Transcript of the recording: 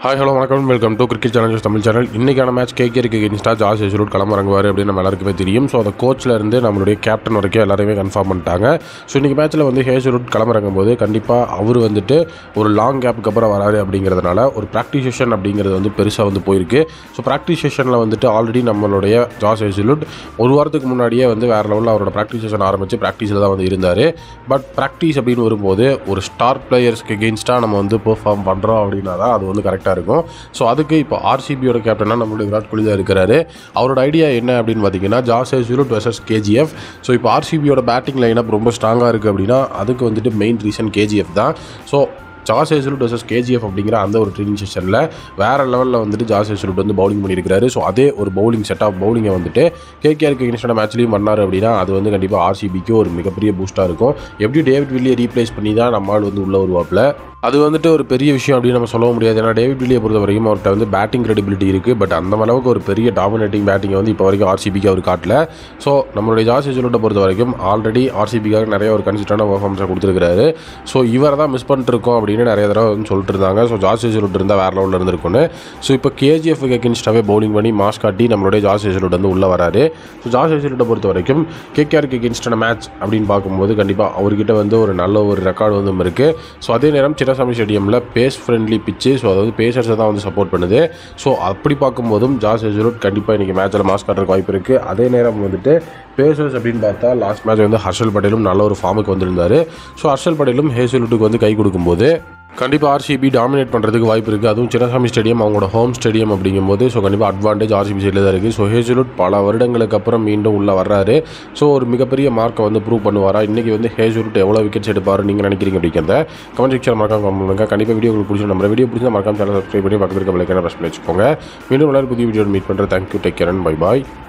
hi hello வணக்கம் welcome to cricket challengers Tamil channel இன்றைக்கான match கேகேருக்கு இன்ஸ்டா ஜாஸ் ஹெசரூட் களமிறங்குவார் அப்படின்னு நம்ம எல்லாருக்குமே தெரியும் ஸோ அந்த கோச்சில் இருந்து நம்மளுடைய கேப்டன் வரைக்கும் எல்லாரையுமே கன்ஃபார்ம் பண்ணிட்டாங்க ஸோ இன்றைக்கி மேட்ச்சில் வந்து ஹேசரூட் களமிறங்கும் போது கண்டிப்பாக அவர் வந்துட்டு ஒரு லாங் கேப்புக்கு அப்புறம் வராரு அப்படிங்கிறதுனால ஒரு ப்ராக்டிஸ் செஷன் அப்படிங்கிறது வந்து பெருசாக வந்து போயிருக்கு ஸோ ப்ராக்டிஸ் செஷனில் வந்துட்டு ஆல்ரெடி நம்மளுடைய ஜாஸ் ஹெசரூட் ஒரு வாரத்துக்கு முன்னாடியே வந்து வேறு லெவலில் அவரோட ப்ராக்டிஸ் செஷன் ஆரம்பித்து ப்ராக்டிஸில் தான் வந்து இருந்தார் பட் ப்ராக்டிஸ் அப்படின்னு வரும்போது ஒரு ஸ்டார் பிளேயர்ஸ்க்கு எகெயின்ஸ்டாக நம்ம வந்து பெர்ஃபார்ம் பண்ணுறோம் அப்படின்னா தான் அது வந்து கரெக்டாக இருக்கும் ஸோ அதுக்கு இப்போ ஆர்சிபியோட கேப்டனாக நம்மளுடைய விராட் கோலி தான் இருக்கிறாரு அவரோட ஐடியா என்ன அப்படின்னு பார்த்தீங்கன்னா Josh Hazlewood versus KGF so இப்போ ஆர்சிபியோட பேட்டிங் லைனப் ரொம்ப ஸ்ட்ராங்காக இருக்குது அப்படின்னா அதுக்கு வந்துட்டு மெயின் ரீசன் கேஜிஎஃப் தான் so Josh Hazlewood versus KGF அப்படிங்கிற அந்த ஒரு ட்ரைனிங் செஷனில் வேறு லெவலில் வந்துட்டு ஜாஸ் ஹேசலூட் வந்து பவுலிங் பண்ணியிருக்காரு ஸோ அதே ஒரு பவுலிங் செட் ஆஃப் பவுலிங்கை வந்துட்டு கேகேஆருக்கு எகென்ஸ்டான மேட்ச்லையும் பண்ணார் அப்படின்னா அது வந்து கண்டிப்பாக ஆர்சிபிக்கு ஒரு மிகப்பெரிய பூஸ்ட்டாக இருக்கும் எப்படி டேவிட் வில்லியை ரீப்ளேஸ் பண்ணி தான் நம்ம ஆள் வந்து உள்ளே வருவாப்பில் அது வந்துட்டு ஒரு பெரிய விஷயம் அப்படின்னு நம்ம சொல்ல முடியாது ஏன்னா டேவிட் வில்லியை பொறுத்த வரைக்கும் அவர்கிட்ட வந்து பேட்டிங் கிரெடிபிலிட்டி இருக்குது பட் அந்த அளவுக்கு ஒரு பெரிய டாமினேட்டிங் பேட்டிங்கை வந்து இப்போ வரைக்கும் ஆர்சிபிக்கு அவர் காட்டல ஸோ நம்மளுடைய ஜாஸ் ஹெசலூட்டை பொறுத்த வரைக்கும் ஆல்ரெடி ஆர்சிபிக்காக நிறைய ஒரு கன்சிஸ்டான பர்ஃபார்மன்ஸை கொடுத்துருக்காரு ஸோ இவரை தான் மிஸ் பண்ணிட்டு இருக்கோம் அப்படின்னு நிறைய தடவை வந்து சொல்லிட்டு இருந்தாங்க ஸோ ஜாஸ் ஹெசலூட் இருந்தால் வேறு லெவலில் இருந்திருக்குன்னு ஸோ இப்போ கேஜிஎஃப்க்கு எகென்ஸ்டாகவே பவுலிங் பண்ணி மாஸ் காட்டி நம்மளுடைய ஜாஸ் ஹெசலூட் வந்து உள்ளே வராரு ஸோ ஜாஸ் ஹெசலூட்டை பொறுத்த வரைக்கும் கேகேஆருக்கு எகென்ஸ்டான மேட்ச் அப்படின்னு பார்க்கும்போது கண்டிப்பாக அவர்கிட்ட வந்து ஒரு நல்ல ஒரு ரெக்கார்டு வந்து இருக்குது ஸோ அதே நேரம் சின்னசாமி ஸ்டேடியமில் பேஸ் ஃப்ரெண்ட்லி பிச்சு ஸோ அதாவது பேசர்ஸை தான் வந்து சப்போர்ட் பண்ணுது ஸோ அப்படி பார்க்கும்போதும் ஜாஸ் ஹெசலூட் கண்டிப்பாக இன்றைக்கி மேட்ச்சில் மாஸ் காட்டுறதுக்கு வாய்ப்பு இருக்குது அதே நேரம் வந்துட்டு பேசர்ஸ் அப்படின்னு பார்த்தா லாஸ்ட் மேட்ச் வந்து ஹர்ஷல் பட்டேலும் நல்ல ஒரு ஃபார்முக்கு வந்திருந்தார் ஸோ ஹர்ஷல் பட்டேலும் ஹேசலூட்டுக்கு வந்து கை கொடுக்கும்போது கண்டிப்பாக ஆர்சிபி டாமினேட் பண்ணுறதுக்கு வாய்ப்பு இருக்குது அதுவும் சின்னசாமி ஸ்டேடியம் அவங்களோட ஹோம் ஸ்டேடியம் அப்படிங்கும்போது ஸோ கண்டிப்பாக அட்வான்டேஜ் ஆர்சிபி சைடில் தான் இருக்குது ஸோ ஹேசலூட் பல வருடங்களுக்கு அப்புறம் மீண்டும் உள்ளே வர்றாரு ஸோ ஒரு மிகப்பெரிய மார்க்கை வந்து ப்ரூவ் பண்ணுவாரா இன்றைக்கி வந்து ஹேசலூட் எவ்வளோ விக்கெட்ஸ் எடுப்பாரு நீங்கள் நினைக்கிறீங்க அப்படிங்கிறத கமெண்ட் செக்ஷன் மறக்காம comment பண்ணுங்க கண்டிப்பாக வீடியோ உங்களுக்கு பிடிச்சி நம்ம வீடியோ பிடிச்சா மறக்காம சேனல் சப்ஸ்கிரைப் பண்ணி பக்கத்தில் இருக்க பிள்ளைக்கான ப்ரெஸ் பண்ணி வச்சுக்கோங்க மீண்டும் எல்லாரும் புதிய வீடியோ மீட் பண்ணுறேன் thank you take care and bye bye